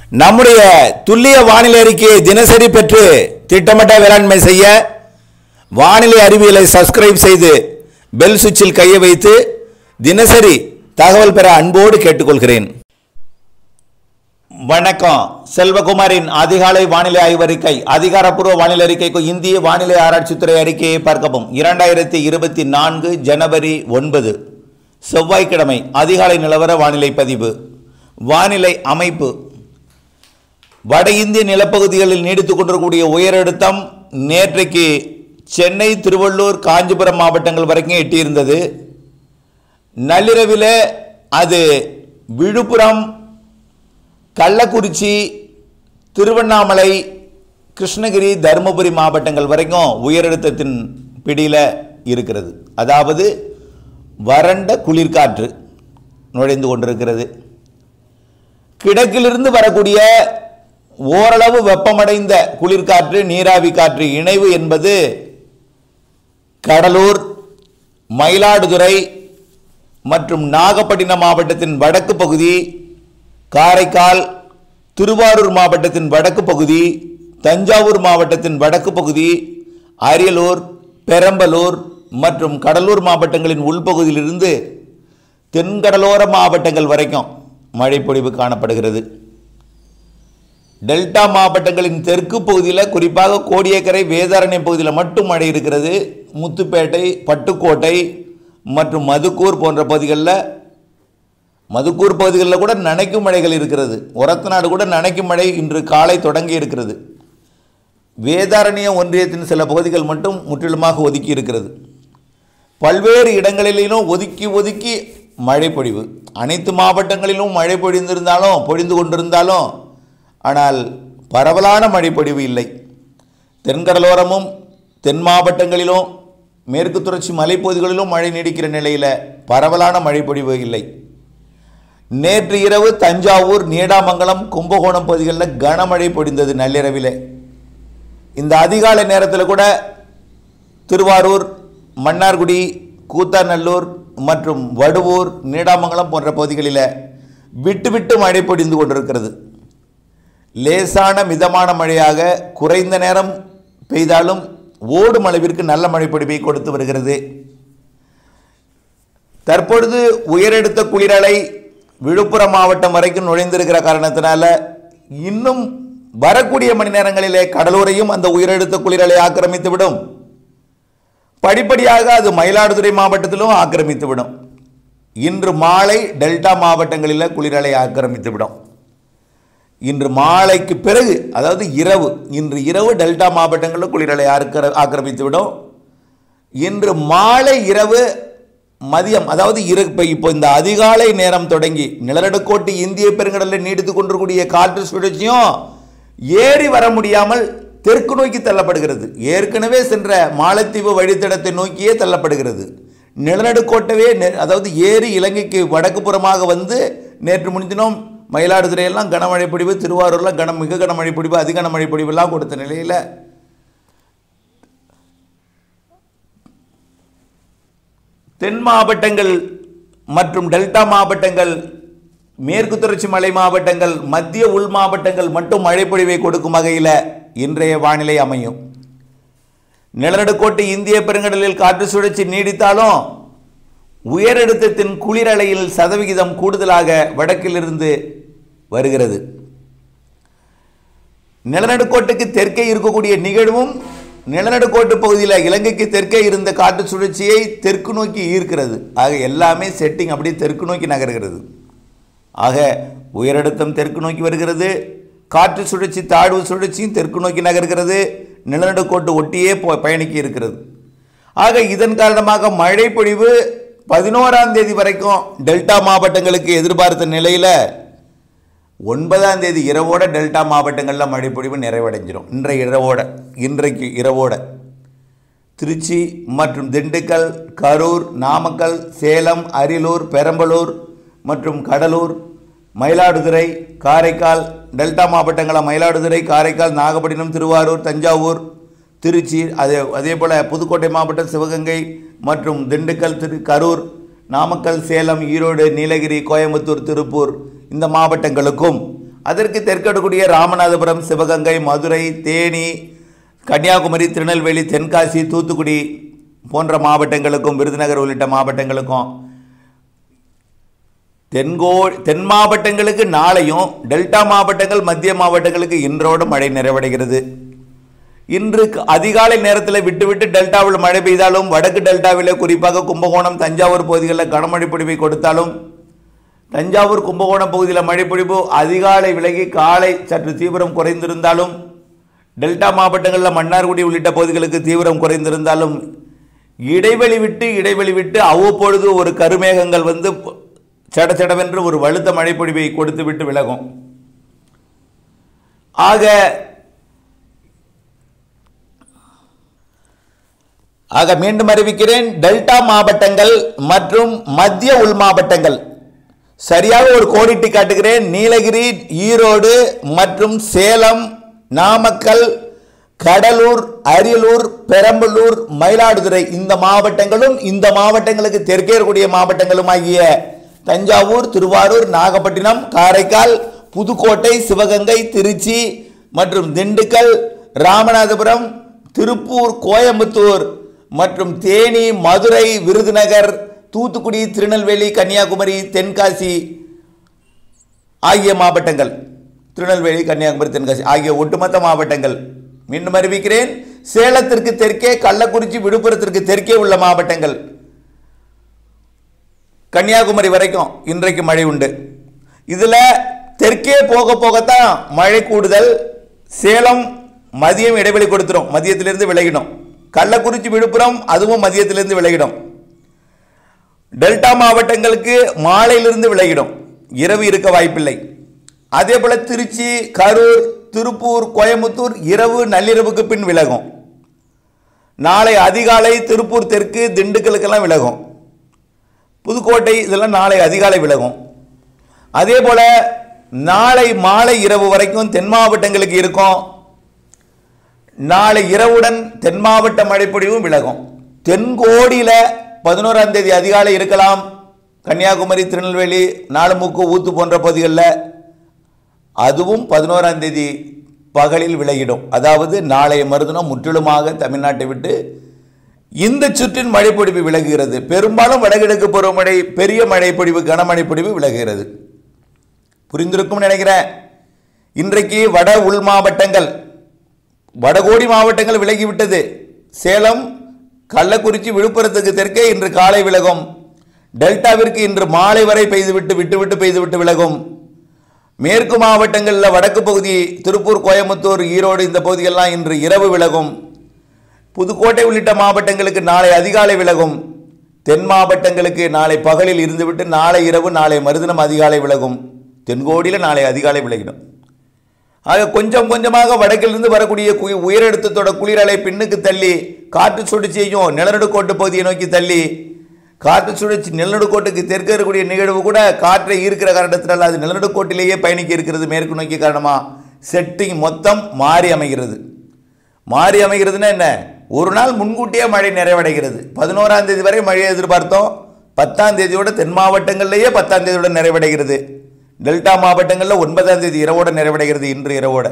நம்முடைய துல்லிய வானிலை அறிக்கையை தினசரி பெற்று திட்டமிட்ட வேளாண்மை செய்ய வானிலை அறிவியலை சப்ஸ்கிரைப் செய்து பெல் சுவிட்சில் கையை வைத்து தினசரி தகவல் பெற அன்போடு கேட்டுக்கொள்கிறேன் வணக்கம் செல்வகுமாரின் அதிகாலை வானிலை ஆய்வறிக்கை அதிகாரப்பூர்வ வானிலை அறிக்கைக்கு இந்திய வானிலை ஆராய்ச்சித்துறை அறிக்கையை பார்க்கவும் இரண்டாயிரத்தி இருபத்தி நான்கு ஜனவரி ஒன்பது செவ்வாய்க்கிழமை அதிகாலை நிலவர வானிலை பதிவு வானிலை அமைப்பு வட இந்திய நிலப்பகுதிகளில் நீடித்துக் கொண்டிருக்கக்கூடிய உயரழுத்தம் நேற்றைக்கு சென்னை திருவள்ளூர் காஞ்சிபுரம் மாவட்டங்கள் வரைக்கும் எட்டியிருந்தது நள்ளிரவில் அது விழுப்புரம் கள்ளக்குறிச்சி திருவண்ணாமலை கிருஷ்ணகிரி தருமபுரி மாவட்டங்கள் வரைக்கும் உயரழுத்தத்தின் பிடியில் இருக்கிறது அதாவது வறண்ட குளிர்காற்று நுழைந்து கொண்டிருக்கிறது கிழக்கிலிருந்து வரக்கூடிய ஓரளவு வெப்பமடைந்த குளிர்காற்று நீராவி காற்று இணைவு என்பது கடலூர் மயிலாடுதுறை மற்றும் நாகப்பட்டினம் மாவட்டத்தின் வடக்கு பகுதி காரைக்கால் திருவாரூர் மாவட்டத்தின் வடக்கு பகுதி தஞ்சாவூர் மாவட்டத்தின் வடக்கு பகுதி அரியலூர் பெரம்பலூர் மற்றும் கடலூர் மாவட்டங்களின் உள்பகுதியிலிருந்து தென்கடலோர மாவட்டங்கள் வரைக்கும் மழை பொழிவு காணப்படுகிறது டெல்டா மாவட்டங்களின் தெற்கு பகுதியில் குறிப்பாக கோடியக்கரை வேதாரண்யம் பகுதியில் மட்டும் மழை இருக்கிறது முத்துப்பேட்டை பட்டுக்கோட்டை மற்றும் மதுக்கூர் போன்ற பகுதிகளில் மதுக்கூர் பகுதிகளில் கூட நனைக்கும் மழைகள் இருக்கிறது ஒரத்தநாடு கூட நனைக்கும் மழை இன்று காலை தொடங்கி இருக்கிறது வேதாரண்ய ஒன்றியத்தின் சில பகுதிகள் மட்டும் முற்றிலுமாக ஒதுக்கி இருக்கிறது பல்வேறு இடங்களிலும் ஒதுக்கி ஒதுக்கி மழை பொழிவு அனைத்து மாவட்டங்களிலும் மழை பொழிந்திருந்தாலும் பொழிந்து கொண்டிருந்தாலும் ஆனால் பரவலான மழை பொழிவு இல்லை தென்கடலோரமும் தென் மாவட்டங்களிலும் மேற்கு தொடர்ச்சி மலைப்பகுதிகளிலும் மழை நீடிக்கிற நிலையில் பரவலான மழை பொழிவு இல்லை நேற்று இரவு தஞ்சாவூர் நீடாமங்கலம் கும்பகோணம் பகுதிகளில் கனமழை பொழிந்தது நள்ளிரவில் இந்த அதிகாலை நேரத்தில் கூட திருவாரூர் மன்னார்குடி கூத்தாநல்லூர் மற்றும் வடுவூர் நீடாமங்கலம் போன்ற பகுதிகளில் விட்டு விட்டு மழை பொழிந்து கொண்டிருக்கிறது லேசான மிதமான மழையாக குறைந்த நேரம் பெய்தாலும் ஓடும் அளவிற்கு நல்ல மழை பொழிவை கொடுத்து வருகிறது தற்பொழுது உயரெடுத்த குளிரலை விழுப்புரம் மாவட்டம் வரைக்கும் நுழைந்திருக்கிற காரணத்தினால இன்னும் வரக்கூடிய மணி நேரங்களிலே கடலூரையும் அந்த உயரெடுத்த குளிரலை ஆக்கிரமித்துவிடும் படிப்படியாக அது மயிலாடுதுறை மாவட்டத்திலும் ஆக்கிரமித்துவிடும் இன்று மாலை டெல்டா மாவட்டங்களில் குளிரலை ஆக்கிரமித்துவிடும் இன்று மாலைக்கு பிறகு அதாவது இரவு இன்று இரவு டெல்டா மாவட்டங்களில் குளிரலை ஆக்கிர ஆக்கிரமித்துவிடும் இன்று மாலை இரவு மதியம் அதாவது இரு இப்போ இப்போ இந்த அதிகாலை நேரம் தொடங்கி நிலநடுக்கோட்டு இந்திய பெருங்கடலில் நீடித்து கொண்டிருக்கூடிய காற்று சுழற்சியும் ஏறி வர முடியாமல் தெற்கு நோக்கி தள்ளப்படுகிறது ஏற்கனவே சென்ற மாலத்தீவு வழித்தடத்தை நோக்கியே தள்ளப்படுகிறது நிலநடுக்கோட்டவே நெ- அதாவது ஏறி இலங்கைக்கு வடக்கு புறமாக வந்து நேற்று முன்தினம் மயிலாடுதுறையெல்லாம் கனமழை பொழிவு திருவாரூர்லாம் கன மிக கனமழை பொழிவு அதிகன மழை பொழிவெல்லாம் கொடுத்த நிலையில் தென் மாவட்டங்கள் மற்றும் டெல்டா மாவட்டங்கள் மேற்கு தொடர்ச்சி மலை மாவட்டங்கள் மத்திய உள் மாவட்டங்கள் மட்டும் மழைப்பொழிவை கொடுக்கும் வகையில் இன்றைய வானிலை அமையும் நிலநடுக்கோட்டு இந்திய பெருங்கடலில் காற்று சுழற்சி நீடித்தாலும் உயரழுத்தத்தின் குளிரலையில் சதவிகிதம் கூடுதலாக வடக்கிலிருந்து வருகிறது நிலநடுக்கோட்டுக்கு தெற்கே இருக்கக்கூடிய நிகழ்வும் நிலநடுக்கோட்டு பகுதியில் இலங்கைக்கு தெற்கே இருந்த காற்று சுழற்சியை தெற்கு நோக்கி ஈர்க்கிறது ஆக எல்லாமே செட்டிங் அப்படியே தெற்கு நோக்கி நகர்கிறது ஆக உயரழுத்தம் தெற்கு நோக்கி வருகிறது காற்று சுழற்சி தாழ்வு சுழற்சியும் தெற்கு நோக்கி நகர்கிறது நிலநடுக்கோட்டு ஒட்டியே போ- பயணிக்க இருக்கிறது ஆக இதன் காரணமாக மழை பொழிவு பதினோராம் தேதி வரைக்கும் டெல்டா மாவட்டங்களுக்கு எதிர்பார்த்த நிலையில் ஒன்பதாம் தேதி இரவோட டெல்டா மாவட்டங்களில் மழைப்பொழிவு நிறைவடைஞ்சிரும் இன்றைய இரவோட இன்றைக்கு இரவோட திருச்சி மற்றும் திண்டுக்கல் கரூர் நாமக்கல் சேலம் அரியலூர் பெரம்பலூர் மற்றும் கடலூர் மயிலாடுதுறை காரைக்கால் டெல்டா மாவட்டங்களான மயிலாடுதுறை காரைக்கால் நாகப்பட்டினம் திருவாரூர் தஞ்சாவூர் திருச்சி அதே அதே போல் புதுக்கோட்டை மாவட்டம் சிவகங்கை மற்றும் திண்டுக்கல் திரு கரூர் நாமக்கல் சேலம் ஈரோடு நீலகிரி கோயம்புத்தூர் திருப்பூர் இந்த மாவட்டங்களுக்கும் அதற்கு தெற்கடக்கூடிய ராமநாதபுரம் சிவகங்கை மதுரை தேனி கன்னியாகுமரி திருநெல்வேலி தென்காசி தூத்துக்குடி போன்ற மாவட்டங்களுக்கும் விருதுநகர் உள்ளிட்ட மாவட்டங்களுக்கும் தென்கோ தென் மாவட்டங்களுக்கு நாளையும் டெல்டா மாவட்டங்கள் மத்திய மாவட்டங்களுக்கு இன்றோடு மழை நிறைவடைகிறது இன்று க- அதிகாலை நேரத்தில் விட்டு விட்டு டெல்டாவில் மழை பெய்தாலும் வடக்கு டெல்டாவில் குறிப்பாக கும்பகோணம் தஞ்சாவூர் பகுதிகளில் கனமழை பொழிவை கொடுத்தாலும் தஞ்சாவூர் கும்பகோணம் பகுதியில் மழைப்பொழிவு அதிகாலை விலகி காலை சற்று தீவிரம் குறைந்திருந்தாலும் டெல்டா மாவட்டங்களில் மன்னார்குடி உள்ளிட்ட பகுதிகளுக்கு தீவிரம் குறைந்திருந்தாலும் இடைவெளி விட்டு இடைவெளி விட்டு அவ்வப்பொழுது ஒரு கருமேகங்கள் வந்து சட சடவென்று ஒரு வலுத்த மழைப்பொழிவை கொடுத்து விட்டு விலகும் ஆக ஆக மீண்டும் அறிவிக்கிறேன் டெல்டா மாவட்டங்கள் மற்றும் மத்திய உள் மாவட்டங்கள் சரியாக ஒரு கோடிட்டு காட்டுகிறேன் நீலகிரி ஈரோடு மற்றும் சேலம் நாமக்கல் கடலூர் அரியலூர் பெரம்பலூர் மயிலாடுதுறை இந்த மாவட்டங்களும் இந்த மாவட்டங்களுக்கு தெற்கே இருக்கக்கூடிய மாவட்டங்களும் ஆகிய தஞ்சாவூர் திருவாரூர் நாகப்பட்டினம் காரைக்கால் புதுக்கோட்டை சிவகங்கை திருச்சி மற்றும் திண்டுக்கல் ராமநாதபுரம் திருப்பூர் கோயம்புத்தூர் மற்றும் தேனி மதுரை விருதுநகர் தூத்துக்குடி திருநெல்வேலி கன்னியாகுமரி தென்காசி ஆகிய மாவட்டங்கள் திருநெல்வேலி கன்னியாகுமரி தென்காசி ஆகிய ஒட்டுமொத்த மாவட்டங்கள் மீண்டும் அறிவிக்கிறேன் சேலத்திற்கு தெற்கே கள்ளக்குறிச்சி விழுப்புரத்திற்கு தெற்கே உள்ள மாவட்டங்கள் கன்னியாகுமரி வரைக்கும் இன்றைக்கு மழை உண்டு இதில் தெற்கே போக போகத்தான் மழை கூடுதல் சேலம் மதியம் இடைவெளி கொடுத்துரும் மதியத்திலிருந்து விலகிடும் கள்ளக்குறிச்சி விழுப்புரம் அதுவும் மதியத்திலிருந்து விலகிடும் டெல்டா மாவட்டங்களுக்கு மாலையிலிருந்து விலகிடும் இரவு இருக்க வாய்ப்பில்லை அதே போல திருச்சி கரூர் திருப்பூர் கோயம்புத்தூர் இரவு நள்ளிரவுக்கு பின் விலகும் நாளை அதிகாலை திருப்பூர் தெற்கு திண்டுக்கலுக்கெல்லாம் விலகும் புதுக்கோட்டை இதெல்லாம் நாளை அதிகாலை விலகும் அதே போல நாளை மாலை இரவு வரைக்கும் தென் மாவட்டங்களுக்கு இருக்கும் நாளை இரவுடன் தென் மாவட்ட மழைப்பொழிவும் விலகும் தென்கோடியில் பதினோராம் தேதி அதிகாலை இருக்கலாம் கன்னியாகுமரி திருநெல்வேலி நாலுமுக்கு ஊத்து போன்ற பகுதிகளில் அதுவும் பதினோராம் தேதி பகலில் விலகிடும் அதாவது நாளைய மறுதினம் முற்றிலுமாக தமிழ்நாட்டை விட்டு இந்த சுற்றின் மழைப்பொழிவு விலகுகிறது பெரும்பாலும் வடகிழக்கு பருவமழை பெரிய மழைப்பொழிவு கனமழை பொழிவு விலகுகிறது புரிந்திருக்கும் நினைக்கிறேன் இன்றைக்கு வட உள் மாவட்டங்கள் வடகோடி மாவட்டங்கள் விலகிவிட்டது சேலம் கள்ளக்குறிச்சி விழுப்புரத்துக்கு தெற்கே இன்று காலை விலகும் டெல்டாவிற்கு இன்று மாலை வரை பெய்துவிட்டு விட்டுவிட்டு பெய்துவிட்டு விலகும் மேற்கு மாவட்டங்களில் வடக்கு பகுதி திருப்பூர் கோயம்புத்தூர் ஈரோடு இந்த பகுதியெல்லாம் இன்று இரவு விலகும் புதுக்கோட்டை உள்ளிட்ட மாவட்டங்களுக்கு நாளை அதிகாலை விலகும் தென் மாவட்டங்களுக்கு நாளை பகலில் இருந்துவிட்டு நாளை இரவு நாளை மறுதினம் அதிகாலை விலகும் தென்கோடியில் நாளை அதிகாலை விலகிடும் ஆக கொஞ்சம் கொஞ்சமாக வடக்கிலிருந்து வரக்கூடிய கு- உயரழுத்தத்தோட குளிரலை பின்னுக்கு தள்ளி காற்று சுழற்சியையும் நிலநடுக்கோட்டு பகுதியை நோக்கி தள்ளி காற்று சுழற்சி நிலநடுக்கோட்டுக்கு தெற்கே இருக்கக்கூடிய நிகழ்வு கூட காற்றை ஈர்க்கிற காரணத்தினால் அது நிலநடுக்கோட்டிலேயே பயணிக்க இருக்கிறது மேற்கு நோக்கி காரணமா செட்டிங் மொத்தம் மாறி அமைகிறது மாறி அமைகிறதுன்னா என்ன ஒரு நாள் முன்கூட்டியே மழை நிறைவடைகிறது பதினோராம் தேதி வரை மழையை எதிர்பார்த்தோம் பத்தாம் தேதியோட தென் மாவட்டங்கள்லேயே பத்தாம் தேதியோட நிறைவடைகிறது டெல்டா மாவட்டங்களில் ஒன்பதாம் தேதி இரவோட நிறைவடைகிறது இன்று இரவோட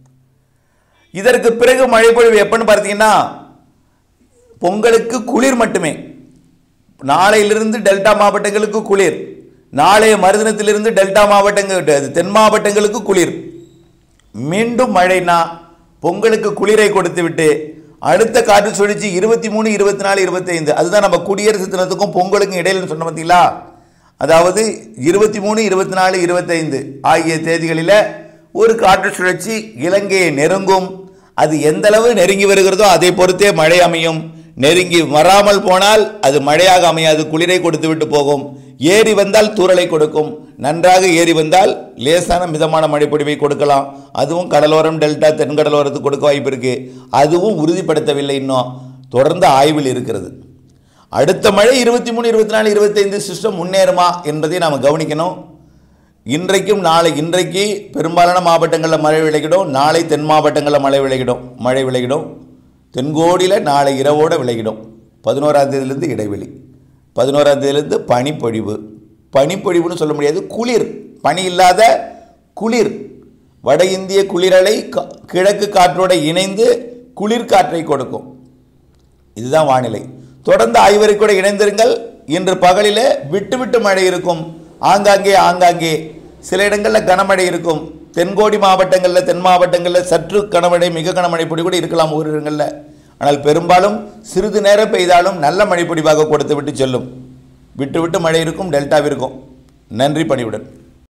இதற்கு பிறகு மழைப்பொழிவு எப்பன்னு பார்த்தீங்கன்னா பொங்கலுக்கு குளிர் மட்டுமே நாளையிலிருந்து டெல்டா மாவட்டங்களுக்கு குளிர் நாளைய மறுதினத்திலிருந்து டெல்டா மாவட்டங்கள் தென் மாவட்டங்களுக்கு குளிர் மீண்டும் மழைனா பொங்கலுக்கு குளிரை கொடுத்து விட்டு அடுத்த காற்று சுழற்சி இருபத்தி மூணு இருபத்தி நாலு இருபத்தைந்து அதுதான் நம்ம குடியரசு தினத்துக்கும் பொங்கலுக்கும் இடையில சொன்ன பார்த்தீங்களா அதாவது இருபத்தி மூணு இருபத்தி நாலு இருபத்தைந்து ஆகிய தேதிகளில் ஒரு காற்று சுழற்சி இலங்கையை நெருங்கும் அது எந்த அளவு நெருங்கி வருகிறதோ அதை பொறுத்தே மழை அமையும் நெருங்கி வராமல் போனால் அது மழையாக அமையாது குளிரை கொடுத்து விட்டு போகும் ஏறி வந்தால் தூறலை கொடுக்கும் நன்றாக ஏறி வந்தால் லேசான மிதமான மழைப்பொழிவை கொடுக்கலாம் அதுவும் கடலோரம் டெல்டா தென்கடலோரத்துக்கு கொடுக்க வாய்ப்பு இருக்கு அதுவும் உறுதிப்படுத்தவில்லை இன்னும் தொடர்ந்து ஆய்வில் இருக்கிறது அடுத்த மழை இருபத்தி மூணு இருபத்தி நாலு இருபத்தைந்து சிஸ்டம் முன்னேறுமா என்பதை நாம் கவனிக்கணும் இன்றைக்கும் நாளை இன்றைக்கு பெரும்பாலான மாவட்டங்களில் மழை விளைகிடும் நாளை தென் மாவட்டங்களில் மழை விளைகிடும் மழை விளைகிடும் தென்கோடியில் நாளை இரவோட விளைகிடும் பதினோராம் தேதியிலிருந்து இடைவெளி பதினோராம் தேதியிலிருந்து பனிப்பொழிவு பனிப்பொழிவுன்னு சொல்ல முடியாது குளிர் பனி இல்லாத குளிர் வட இந்திய குளிரலை கா- கிழக்கு காற்றோட இணைந்து குளிர்காற்றை கொடுக்கும் இதுதான் வானிலை தொடர்ந்து ஆய்வறை கூட இணைந்திருங்கள் இன்று பகலிலே விட்டு விட்டு மழை இருக்கும் ஆங்காங்கே ஆங்காங்கே சில இடங்களில் கனமழை இருக்கும் தென்கோடி மாவட்டங்களில் தென் மாவட்டங்களில் சற்று கனமழை மிக கனமழை பொடி கூட இருக்கலாம் ஒரு இடங்களில் ஆனால் பெரும்பாலும் சிறிது நேரம் பெய்தாலும் நல்ல மழை பொடிவாக கொடுத்து விட்டு செல்லும் விட்டு விட்டு மழை இருக்கும் டெல்டாவிற்கும் நன்றி பணிவுடன்